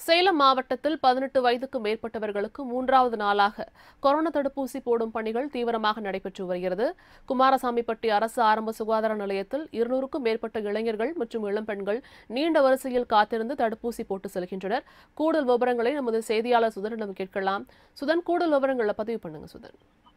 சேலம் மாவட்டத்தில் பதினெட்டு வயதுக்கு மேற்பட்டவர்களுக்கு மூன்றாவது நாளாக கொரோனா தடுப்பூசி போடும் பணிகள் தீவிரமாக நடைபெற்று வருகிறது குமாரசாமிப்பட்டி அரசு ஆரம்ப சுகாதார நிலையத்தில் இருநூறுக்கும் மேற்பட்ட இளைஞர்கள் மற்றும் இளம்பெண்கள் நீண்ட வரிசையில் காத்திருந்து தடுப்பூசி போட்டு செல்கின்றனர் கூடுதல் விவரங்களை நமது செய்தியாளர் சுதனிடம் கேட்கலாம் சுதன் கூடுதல் விவரங்களை பதிவு பண்ணுங்க சுதன்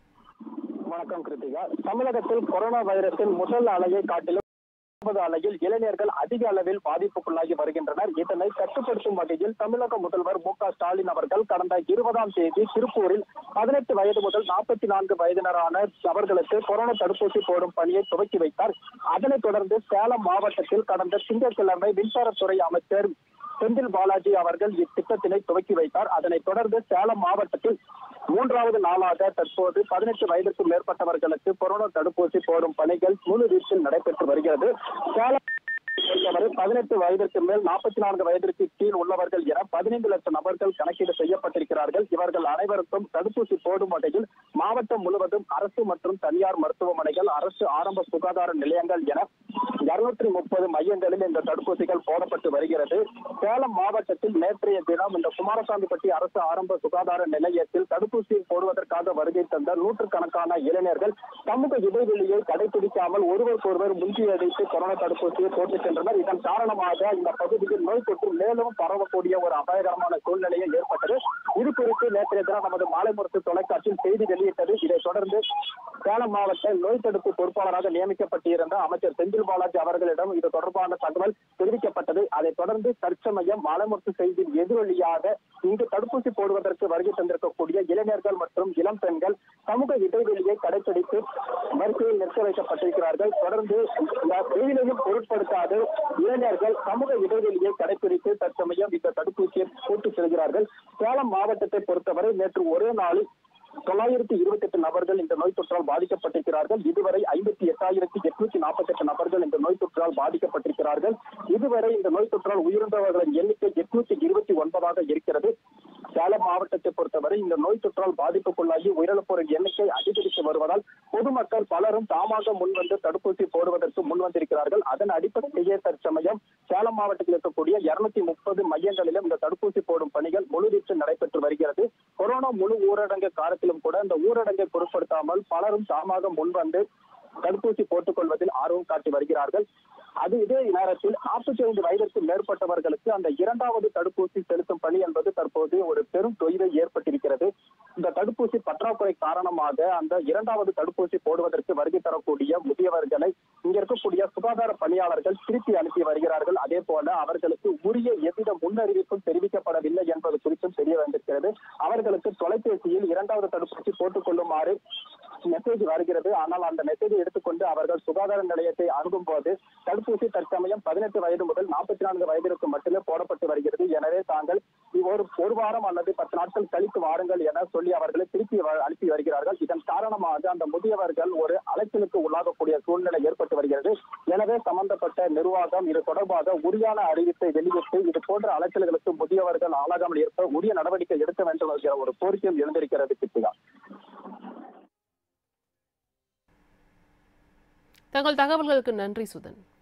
வணக்கம் கிருத்திகா தமிழகத்தில் கொரோனா வைரஸின் முதல் அலையை காட்டிலும் இரண்டாவது அலையில் இளைஞர்கள் அதிக அளவில் பாதிப்புக்குள்ளாகி வருகின்றனர் இதனை கட்டுப்படுத்தும் வகையில் தமிழக முதல்வர் மு க ஸ்டாலின் அவர்கள் கடந்த இருபதாம் தேதி திருப்பூரில் பதினெட்டு வயது முதல் நாற்பத்தி நான்கு வயதினரான நபர்களுக்கு கொரோனா தடுப்பூசி போடும் பணியை துவக்கி வைத்தார் அதனைத் தொடர்ந்து சேலம் மாவட்டத்தில் கடந்த திங்கட்கிழமை மின்சாரத்துறை அமைச்சர் செந்தில் பாலாஜி அவர்கள் இத்திட்டத்தினை துவக்கி வைத்தார் அதனைத் தொடர்ந்து சேலம் மாவட்டத்தில் மூன்றாவது நாளாக தற்போது பதினெட்டு வயதிற்கும் மேற்பட்டவர்களுக்கு கொரோனா தடுப்பூசி போடும் பணிகள் முழு வீச்சில் நடைபெற்று வருகிறது சேலம் பொறுத்தவரை பதினெட்டு வயதிற்கு மேல் நாற்பத்தி நான்கு வயதிற்கு கீழ் உள்ளவர்கள் என பதினைந்து லட்சம் நபர்கள் கணக்கீடு செய்யப்பட்டிருக்கிறார்கள் இவர்கள் அனைவருக்கும் தடுப்பூசி போடும் வகையில் மாவட்டம் முழுவதும் அரசு மற்றும் தனியார் மருத்துவமனைகள் அரசு ஆரம்ப சுகாதார நிலையங்கள் என இருநூற்றி முப்பது மையங்களில் இந்த தடுப்பூசிகள் போடப்பட்டு வருகிறது சேலம் மாவட்டத்தில் நேற்றைய தினம் இந்த குமாரசாமிப்பட்டி அரசு ஆரம்ப சுகாதார நிலையத்தில் தடுப்பூசி போடுவதற்காக வருகை தந்த நூற்றுக்கணக்கான இளைஞர்கள் சமூக இடைவெளியை கடைபிடிக்காமல் ஒருவருக்கொருவர் முந்தி அடித்து கொரோனா தடுப்பூசியை போட்டு சென்றனர் இதன் காரணமாக இந்த பகுதியில் நோய் தொற்று மேலும் பரவக்கூடிய ஒரு அபாயகரமான சூழ்நிலையை ஏற்பட்டது இது குறித்து நேற்றைய தினம் நமது மாலைமுரசு தொலைக்காட்சியில் செய்தி வெளியிட்டது இதைத் தொடர்ந்து சேலம் மாவட்ட நோய் தடுப்பு பொறுப்பாளராக நியமிக்கப்பட்டிருந்த அமைச்சர் செந்தில் பாலாஜி அவர்களிடம் இது தொடர்பான தகவல் தெரிவிக்கப்பட்டது அதைத் தொடர்ந்து தற்சமயம் மாலைமுரசு செய்தியின் எதிரொலியாக இங்கு தடுப்பூசி போடுவதற்கு வருகை தந்திருக்கக்கூடிய இளைஞர்கள் மற்றும் இளம் பெண்கள் சமூக இடைவெளியை கடைபிடித்து வரிசையில் நிற்க வைக்கப்பட்டிருக்கிறார்கள் தொடர்ந்து இந்த வெயிலையும் பொருட்படுத்தாது இளைஞர்கள் சமூக இடைவெளியை கடைபிடித்து தற்சமயம் இந்த தடுப்பூசியை போட்டு செல்கிறார்கள் சேலம் மாவட்டத்தை பொறுத்தவரை நேற்று ஒரே நாளில் தொள்ளாயிரத்தி இருபத்தி எட்டு நபர்கள் இந்த நோய் தொற்றால் பாதிக்கப்பட்டிருக்கிறார்கள் இதுவரை ஐம்பத்தி எட்டாயிரத்தி எட்நூத்தி நாற்பத்தி எட்டு நபர்கள் இந்த நோய் தொற்றால் பாதிக்கப்பட்டிருக்கிறார்கள் இதுவரை இந்த நோய் தொற்றால் உயிரிழந்தவர்களின் எண்ணிக்கை எட்நூத்தி இருபத்தி ஒன்பதாக இருக்கிறது சேலம் மாவட்டத்தை பொறுத்தவரை இந்த நோய் தொற்றால் பாதிப்புக்குள்ளாகி உயிரிழப்போரின் எண்ணிக்கை அதிகரித்து வருவதால் பொதுமக்கள் பலரும் தாமாக முன்வந்து தடுப்பூசி போடுவதற்கு முன்வந்திருக்கிறார்கள் அதன் அடிப்படையிலேயே தற்சமயம் சேலம் மாவட்டத்தில் இருக்கக்கூடிய இருநூத்தி முப்பது மையங்களிலும் இந்த தடுப்பூசி போடும் பணிகள் முழுவீச்சில் நடைபெற்று வருகிறது கொரோனா முழு ஊரடங்கு காலத்திலும் கூட இந்த ஊரடங்கை பொருட்படுத்தாமல் பலரும் தாமாக முன்வந்து தடுப்பூசி போட்டுக் கொள்வதில் ஆர்வம் காட்டி வருகிறார்கள் அது இதே நேரத்தில் நாற்பத்தி ஐந்து வயதிற்கு மேற்பட்டவர்களுக்கு அந்த இரண்டாவது தடுப்பூசி செலுத்தும் பணி என்பது தற்போது ஒரு பெரும் தொய்வை ஏற்பட்டிருக்கிறது இந்த தடுப்பூசி பற்றாக்குறை காரணமாக அந்த இரண்டாவது தடுப்பூசி போடுவதற்கு வருகை தரக்கூடிய முதியவர்களை இங்க இருக்கக்கூடிய சுகாதார பணியாளர்கள் திருப்பி அனுப்பி வருகிறார்கள் அதே போல அவர்களுக்கு உரிய எவ்வித முன்னறிவிப்பும் தெரிவிக்கப்படவில்லை என்பது குறித்தும் தெரிய வந்திருக்கிறது அவர்களுக்கு தொலைபேசியில் இரண்டாவது தடுப்பூசி போட்டுக் கொள்ளுமாறு மெசேஜ் வருகிறது ஆனால் அந்த மெசேஜை எடுத்துக்கொண்டு அவர்கள் சுகாதார நிலையத்தை அணுகும் போது தடுப்பூசி தற்சமயம் பதினெட்டு வயது முதல் நாற்பத்தி நான்கு வயதிற்கு மட்டுமே போடப்பட்டு வருகிறது எனவே தாங்கள் ஒரு ஒரு வாரம் அல்லது பத்து நாட்கள் கழித்து வாருங்கள் என சொல்லி அவர்களை திருப்பி வ- அனுப்பி வருகிறார்கள் இதன் காரணமாக அந்த முதியவர்கள் ஒரு அலைச்சலுக்கு உள்ளாகக்கூடிய சூழ்நிலை ஏற்பட்டு வருகிறது எனவே சம்பந்தப்பட்ட நிர்வாகம் இது தொடர்பாக உரியான அறிவிப்பை வெளியிட்டு இது போன்ற அலைச்சல்களுக்கு முதியவர்கள் ஆளாகாமல் இருக்க உரிய நடவடிக்கை எடுக்க வேண்டும் என்கிற ஒரு கோரிக்கையும் எழுந்திருக்கிறது கிருத்திகா தங்கள் தகவல்களுக்கு நன்றி சுதன்